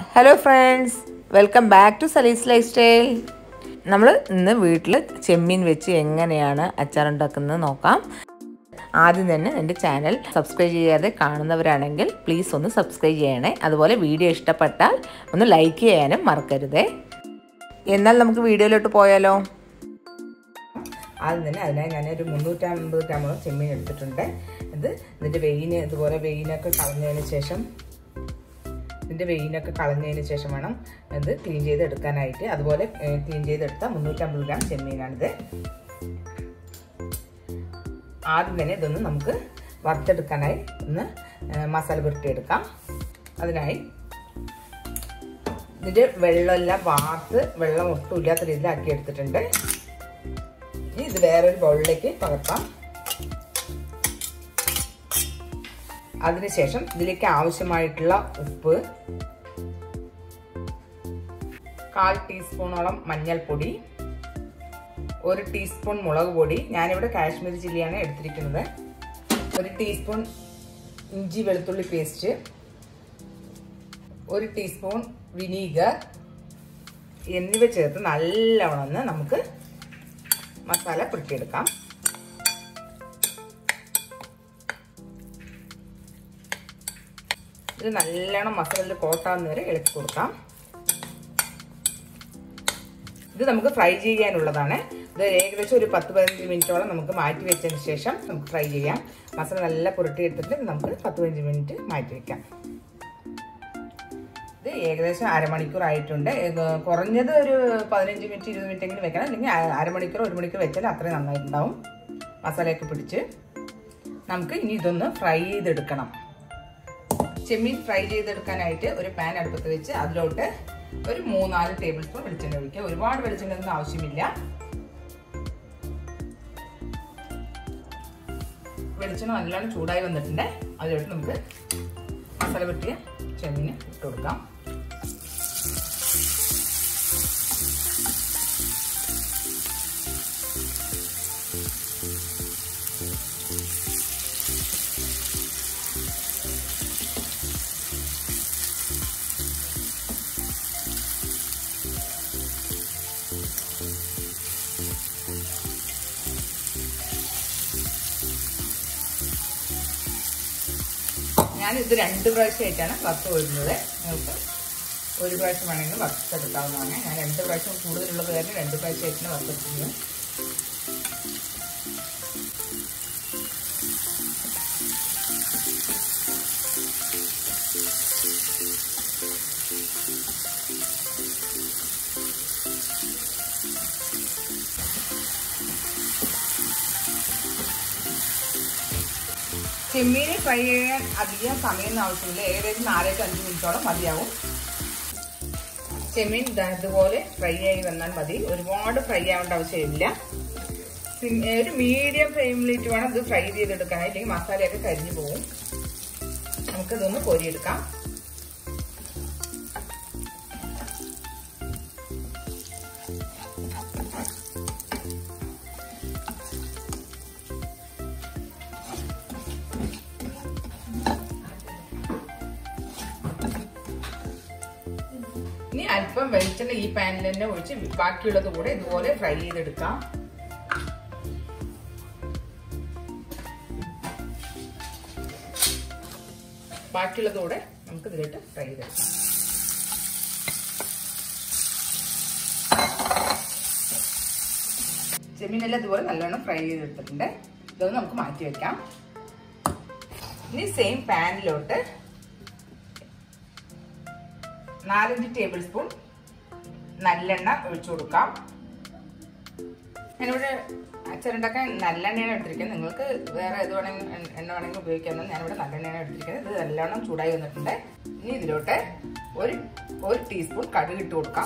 hello friends welcome back to Sali's lifestyle നമ്മൾ ഇന്ന് വീട്ടിൽ ചെമ്മീൻ വെച്ച് എങ്ങനെയാണ് അച്ചാറുണ്ടാക്കുന്നത് നോക്കാം ആദ്യം തന്നെ എൻ്റെ ചാനൽ സബ്സ്ക്രൈബ് ചെയ്യാതെ കാണുന്നവരാണെങ്കിൽ പ്ലീസ് ഒന്ന് സബ്സ്ക്രൈബ് ചെയ്യണേ അതുപോലെ വീഡിയോ ഇഷ്ടപ്പെട്ടാൽ ഒന്ന് ലൈക്ക് ചെയ്യാനും മറക്കരുതേ എന്നാൽ നമുക്ക് വീഡിയോയിലോട്ട് പോയാലോ ആദ്യം തന്നെ അതിനായി ഞാനൊരു മുന്നൂറ്റമ്പത് ഗ്രാമോളം ചെമ്മീൻ എടുത്തിട്ടുണ്ട് ഇത് ഇതിൻ്റെ വെയിന് ഇതുപോലെ വെയിനൊക്കെ കളഞ്ഞതിന് ശേഷം ഇതിൻ്റെ വെയിനൊക്കെ കളഞ്ഞതിന് ശേഷം വേണം ഇത് ക്ലീൻ ചെയ്ത് എടുക്കാനായിട്ട് അതുപോലെ ക്ലീൻ ചെയ്തെടുത്ത മുന്നൂറ്റമ്പത് ഗ്രാം ചെമ്മീനാണിത് ആദ്യം തന്നെ ഇതൊന്ന് നമുക്ക് വറുത്തെടുക്കാനായി ഒന്ന് മസാല പുരട്ടിയെടുക്കാം അതിനായി ഇതിൻ്റെ വെള്ളമെല്ലാം വാർത്ത് വെള്ളം ഒട്ടും ഇല്ലാത്ത രീതിയിലാക്കി എടുത്തിട്ടുണ്ട് ഇനി ഇത് വേറൊരു ബൗളിലേക്ക് പകർത്താം അതിനുശേഷം ഇതിലേക്ക് ആവശ്യമായിട്ടുള്ള ഉപ്പ് കാൽ ടീസ്പൂണോളം മഞ്ഞൾപ്പൊടി ഒരു ടീസ്പൂൺ മുളക് പൊടി ഞാനിവിടെ കാശ്മീരി ചില്ലിയാണ് എടുത്തിരിക്കുന്നത് ഒരു ടീസ്പൂൺ ഇഞ്ചി വെളുത്തുള്ളി പേസ്റ്റ് ഒരു ടീസ്പൂൺ വിനീഗർ എന്നിവ ചേർത്ത് നല്ലവണ്ണം നമുക്ക് മസാല പുരട്ടിയെടുക്കാം ഇത് നല്ലോണം മസാലയിൽ കോട്ടാവുന്ന വരെ ഇളക്കി കൊടുക്കാം ഇത് നമുക്ക് ഫ്രൈ ചെയ്യാനുള്ളതാണ് ഇത് ഏകദേശം ഒരു പത്ത് പതിനഞ്ച് മിനിറ്റോളം നമുക്ക് മാറ്റി വെച്ചതിന് ശേഷം നമുക്ക് ഫ്രൈ ചെയ്യാം മസാല നല്ല പുരട്ടി എടുത്തിട്ട് നമുക്ക് പത്ത് പതിനഞ്ച് മിനിറ്റ് മാറ്റി വെക്കാം ഇത് ഏകദേശം അരമണിക്കൂർ ആയിട്ടുണ്ട് കുറഞ്ഞത് ഒരു പതിനഞ്ച് മിനിറ്റ് ഇരുപത് മിനിറ്റ് എങ്കിലും വെക്കണം അല്ലെങ്കിൽ അരമണിക്കൂർ ഒരു മണിക്കൂർ വെച്ചാൽ അത്രയും നന്നായിട്ടുണ്ടാവും മസാലയൊക്കെ പിടിച്ച് നമുക്ക് ഇനി ഇതൊന്ന് ഫ്രൈ ചെയ്തെടുക്കണം ചെമ്മീൻ ഫ്രൈ ചെയ്തെടുക്കാനായിട്ട് ഒരു പാൻ അടുപ്പത്ത് വെച്ച് അതിലോട്ട് ഒരു മൂന്നാല് ടേബിൾ സ്പൂൺ വെളിച്ചെണ്ണ ഒഴിക്കുക ഒരുപാട് വെളിച്ചെണ്ണ ഒന്നും ആവശ്യമില്ല വെളിച്ചെണ്ണ നല്ലോണം ചൂടായി വന്നിട്ടുണ്ട് അതിലോട്ട് നമുക്ക് മസാല പറ്റിയ ചെമ്മീന് ഇട്ട് കൊടുക്കാം ഞാൻ ഇത് രണ്ട് പ്രാവശ്യമായിട്ടാണ് വറുത്ത് വരുന്നത് നിങ്ങൾക്ക് ഒരു പ്രാവശ്യം വേണമെങ്കിൽ വറുത്തെടുക്കാവുന്നതാണ് ഞാൻ രണ്ട് പ്രാവശ്യം കൂടുതലുള്ളത് കാരണം രണ്ട് പ്രാവശ്യമായിട്ടാണ് വറുത്തെടുക്കുന്നത് ചെമ്മീന് ഫ്രൈ ചെയ്യാൻ അധികം സമയം ആവശ്യമില്ല ഏകദേശം നാലേക്ക് അഞ്ച് മിനിറ്റോളം മതിയാവും ചെമ്മീൻ ഇതുപോലെ ഫ്രൈ ആയി വന്നാൽ മതി ഒരുപാട് ഫ്രൈ ആവേണ്ട ആവശ്യമില്ല പിന്നെ ഒരു മീഡിയം ഫ്ലെയിമിലിട്ട് വേണം ഇത് ഫ്രൈ ചെയ്തെടുക്കാൻ അല്ലെങ്കിൽ മസാലയൊക്കെ കരിഞ്ഞു പോകും നമുക്കിതൊന്ന് കോരിയെടുക്കാം ഇനി അല്പം വെളിച്ചെണ്ണ ഈ പാനിൽ തന്നെ ഒഴിച്ച് ബാക്കിയുള്ളത് കൂടെ ഇതുപോലെ ഫ്രൈ ചെയ്തെടുക്കാം ബാക്കിയുള്ളത് കൂടെ നമുക്ക് ഇതിലിട്ട് ഫ്രൈ ചെയ്തെടുക്കാം ചെമ്മീനെല്ലാം ഇതുപോലെ നല്ലോണം ഫ്രൈ ചെയ്തെടുത്തിട്ടുണ്ട് ഇതൊന്ന് നമുക്ക് മാറ്റി വെക്കാം ഇനി സെയിം പാനിലോട്ട് നാലഞ്ച് ടേബിൾ സ്പൂൺ നല്ലെണ്ണ ഒഴിച്ചു കൊടുക്കാം ഞാനിവിടെ അച്ചാറുണ്ടാക്കാൻ നല്ലെണ്ണയാണ് എടുത്തിരിക്കുന്നത് നിങ്ങൾക്ക് വേറെ ഏത് വേണമെങ്കിൽ എണ്ണ വേണമെങ്കിൽ ഉപയോഗിക്കാമെന്ന് ഞാനിവിടെ നല്ലെണ്ണയാണ് എടുത്തിരിക്കുന്നത് ഇത് നല്ലോണം ചൂടായി വന്നിട്ടുണ്ട് ഇനി ഇതിലോട്ട് ഒരു ഒരു ടീസ്പൂൺ കടുക് ഇട്ട് കൊടുക്കാം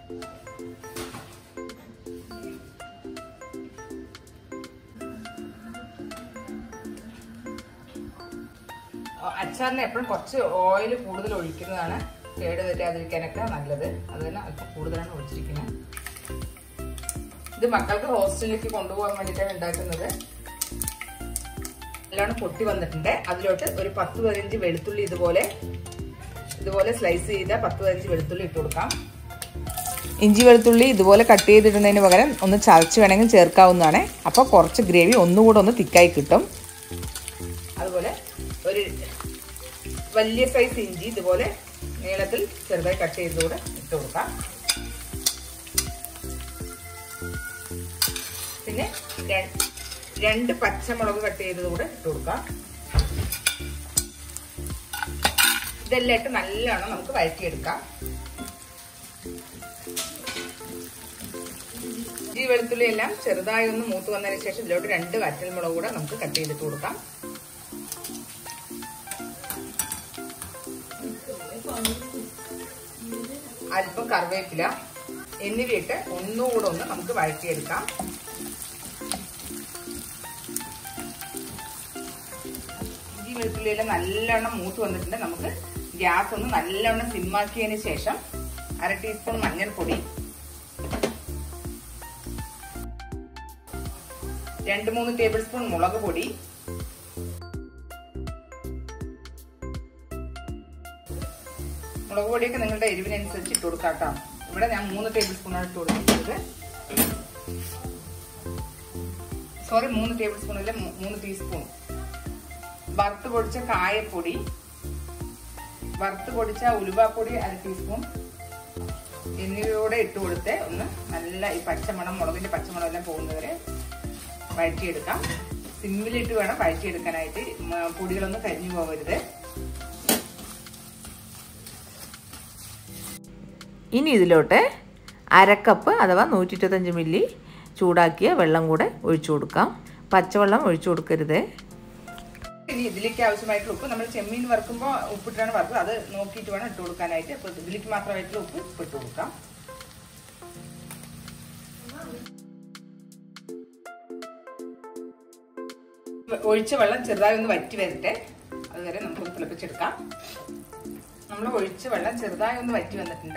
അച്ചാറിന് എപ്പോഴും കുറച്ച് ഓയിൽ കൂടുതൽ ഒഴിക്കുന്നതാണ് കേട് വരാതിരിക്കാനൊക്കെ നല്ലത് അത് തന്നെ അല്പം കൂടുതലാണ് ഒഴിച്ചിരിക്കുന്നത് ഇത് മക്കൾക്ക് ഹോസ്റ്റലിലേക്ക് കൊണ്ടുപോകാൻ വേണ്ടിയിട്ടാണ് ഉണ്ടാക്കുന്നത് നല്ലോണം പൊട്ടി വന്നിട്ടുണ്ട് അതിലോട്ട് ഒരു പത്ത് പതിനഞ്ച് വെളുത്തുള്ളി ഇതുപോലെ ഇതുപോലെ സ്ലൈസ് ചെയ്ത പത്ത് പതിനഞ്ച് വെളുത്തുള്ളി ഇട്ട് കൊടുക്കാം ഇഞ്ചി വെളുത്തുള്ളി ഇതുപോലെ കട്ട് ചെയ്തിടുന്നതിന് പകരം ഒന്ന് ചതച്ച് വേണമെങ്കിൽ ചേർക്കാവുന്നതാണ് അപ്പോൾ കുറച്ച് ഗ്രേവി ഒന്നുകൂടെ ഒന്ന് തിക്കായി കിട്ടും അതുപോലെ ഒരു വലിയ സൈസ് ഇഞ്ചി ഇതുപോലെ നീളത്തിൽ ചെറുതായി കട്ട് ചെയ്തുകൂടെ ഇട്ട് കൊടുക്കാം പിന്നെ രണ്ട് പച്ചമുളക് കട്ട് ചെയ്തതുകൂടെ ഇട്ട് കൊടുക്കാം ഇതെല്ലാം ഇട്ട് നല്ലോണം നമുക്ക് വഴറ്റിയെടുക്കാം ഈ വെളുത്തുള്ളി എല്ലാം ചെറുതായി ഒന്ന് മൂത്ത് വന്നതിന് ശേഷം ഇതിലോട്ട് രണ്ട് വറ്റൽമുളക് കൂടെ നമുക്ക് കട്ട് ചെയ്തിട്ട് കൊടുക്കാം അല്പം കറിവേപ്പില എന്നിവയിട്ട് ഒന്നുകൂടെ ഒന്ന് നമുക്ക് വഴറ്റിയെടുക്കാം ഈ വെളുത്തുള്ളിയെല്ലാം നല്ലവണ്ണം മൂത്ത് വന്നിട്ടുണ്ട് നമുക്ക് ഗ്യാസ് ഒന്ന് നല്ലവണ്ണം സിമ്മാക്കിയതിന് ശേഷം അര ടീസ്പൂൺ മഞ്ഞൾപ്പൊടി രണ്ട് മൂന്ന് ടേബിൾ സ്പൂൺ മുളക് പൊടി മുളക് പൊടിയൊക്കെ നിങ്ങളുടെ എരിവിനനുസരിച്ച് ഇട്ട് കൊടുക്കാം കേട്ടോ ഇവിടെ ഞാൻ മൂന്ന് ടേബിൾ സ്പൂണാണ് ഇട്ട് കൊടുക്കുന്നത് സോറി മൂന്ന് ടേബിൾ സ്പൂൺ അല്ല മൂന്ന് ടീസ്പൂൺ വറുത്ത് പൊടിച്ച കായപ്പൊടി വറുത്ത് പൊടിച്ച ഉലുവാപ്പൊടി അര ടീസ്പൂൺ എന്നിവയോടെ ഇട്ട് കൊടുത്ത് ഒന്ന് നല്ല ഈ പച്ചമണം മുളകിന്റെ പച്ചമണം എല്ലാം പോകുന്നവരെ വഴറ്റിയെടുക്കാം സിമ്മിലിട്ട് വേണം വഴറ്റിയെടുക്കാനായിട്ട് പൊടികളൊന്നും കരിഞ്ഞു പോകരുത് ഇനി ഇതിലോട്ട് അരക്കപ്പ് അഥവാ നൂറ്റി ഇരുപത്തഞ്ച് മില്ലി ചൂടാക്കിയ വെള്ളം കൂടെ ഒഴിച്ചു കൊടുക്കാം പച്ചവെള്ളം ഒഴിച്ചു കൊടുക്കരുത് ഇനി ഇതിലേക്ക് ആവശ്യമായിട്ടുള്ള ഉപ്പ് നമ്മൾ ചെമ്മീൻ വറുക്കുമ്പോൾ ഉപ്പിട്ടാണ് വറുത്തത് അത് നോക്കിയിട്ട് വേണം ഇട്ട് കൊടുക്കാനായിട്ട് അപ്പോൾ ഇതിലേക്ക് മാത്രമായിട്ടുള്ള ഉപ്പ് ഉപ്പ് ഇട്ട് കൊടുക്കാം ഒഴിച്ച വെള്ളം ചെറുതായി ഒന്ന് വറ്റി വരട്ടെ അതുവരെ നമുക്കൊന്ന് തിളപ്പിച്ചെടുക്കാം നമ്മൾ ഒഴിച്ച വെള്ളം ചെറുതായി ഒന്ന് വറ്റി വന്നിട്ടുണ്ട്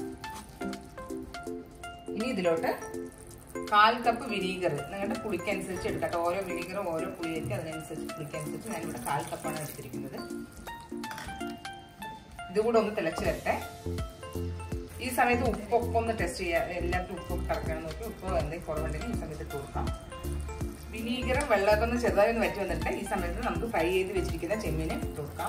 ഇനി ഇതിലോട്ട് കാൽ കപ്പ് വിനീഗർ നിങ്ങളുടെ പുളിക്കനുസരിച്ച് എടുക്കട്ടെ ഓരോ വിനീഗറും ഓരോ പുളിയായിരിക്കും അതിനനുസരിച്ച് പുളിക്കനുസരിച്ച് ഞാനിവിടെ കാൽ കപ്പാണ് എടുത്തിരിക്കുന്നത് ഇതുകൂടെ ഒന്ന് തിളച്ച് വരട്ടെ ഈ സമയത്ത് ഉപ്പൊക്കെ ഒന്ന് ടെസ്റ്റ് ചെയ്യാം എല്ലാവർക്കും ഉപ്പൊക്കെ കറക്കണം നോക്കി ഉപ്പ് എന്തെങ്കിലും കുറവുണ്ടെങ്കിൽ ഈ സമയത്ത് ഇട്ട് കൊടുക്കാം വിനീഗറും വെള്ളമൊക്കെ ഒന്ന് ചെറുതായി ഒന്ന് വറ്റി വന്നിട്ട് ഈ സമയത്ത് നമുക്ക് ഫ്രൈ ചെയ്ത് വെച്ചിരിക്കുന്ന ചെമ്മീനെ ഇട്ട് കൊടുക്കാം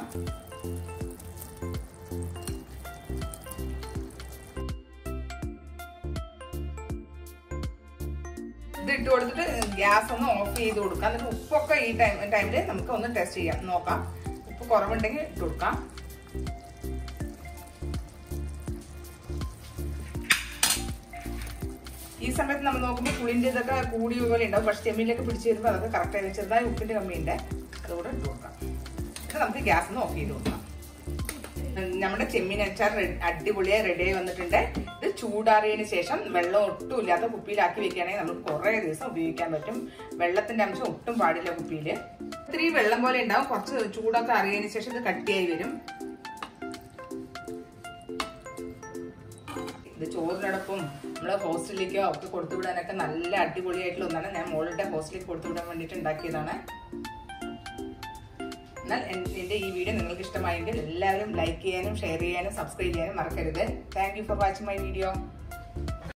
ഇത് ഇട്ട് കൊടുത്തിട്ട് ഗ്യാസ് ഒന്ന് ഓഫ് ചെയ്ത് കൊടുക്കാം എന്നിട്ട് ഉപ്പൊക്കെ ഈ ടൈം ടൈമിൽ നമുക്ക് ഒന്ന് ടെസ്റ്റ് ചെയ്യാം നോക്കാം ഉപ്പ് കുറവുണ്ടെങ്കിൽ ഇട്ട് കൊടുക്കാം ഈ സമയത്ത് നമ്മൾ നോക്കുമ്പോൾ പുളിൻ്റെ ഇതൊക്കെ കൂടിയ പോലെ ഉണ്ടാവും പക്ഷെ ചെമ്മീനിലൊക്കെ പിടിച്ച് വരുമ്പോൾ അതൊക്കെ കറക്റ്റായി ചെറുതായി ഉപ്പിൻ്റെ കമ്മിയുണ്ട് അതുകൂടെ ഇട്ട് കൊടുക്കാം എന്നിട്ട് നമുക്ക് ഗ്യാസ് ഒന്ന് ഓഫ് ചെയ്ത് കൊടുക്കാം നമ്മുടെ ചെമ്മീൻ അച്ചാർ അടിപൊളിയായി റെഡിയായി വന്നിട്ടുണ്ട് ഇത് ചൂടാറിയതിന് ശേഷം വെള്ളം ഒട്ടും ഇല്ലാത്ത കുപ്പിയിലാക്കി വെക്കുകയാണെങ്കിൽ നമുക്ക് കുറേ ദിവസം ഉപയോഗിക്കാൻ പറ്റും വെള്ളത്തിന്റെ അംശം ഒട്ടും പാടില്ല കുപ്പിയിൽ ഇത്തിരി വെള്ളം പോലെ ഉണ്ടാവും കുറച്ച് ചൂടൊക്കെ അറിയതിന് ശേഷം ഇത് കട്ടിയായി വരും ഇത് ചോറിനോടൊപ്പം നമ്മളെ ഹോസ്റ്റലിലേക്കോ ഒക്കെ കൊടുത്തുവിടാനൊക്കെ നല്ല അടിപൊളിയായിട്ടുള്ള ഒന്നാണ് ഞാൻ മോളുടെ ഹോസ്റ്റലിലേക്ക് കൊടുത്തുവിടാൻ വേണ്ടിയിട്ട് ഉണ്ടാക്കിയതാണ് എന്നാൽ എൻ്റെ ഈ വീഡിയോ നിങ്ങൾക്ക് ഇഷ്ടമായെങ്കിൽ എല്ലാവരും ലൈക്ക് ചെയ്യാനും ഷെയർ ചെയ്യാനും സബ്സ്ക്രൈബ് ചെയ്യാനും മറക്കരുത് thank you for watching my video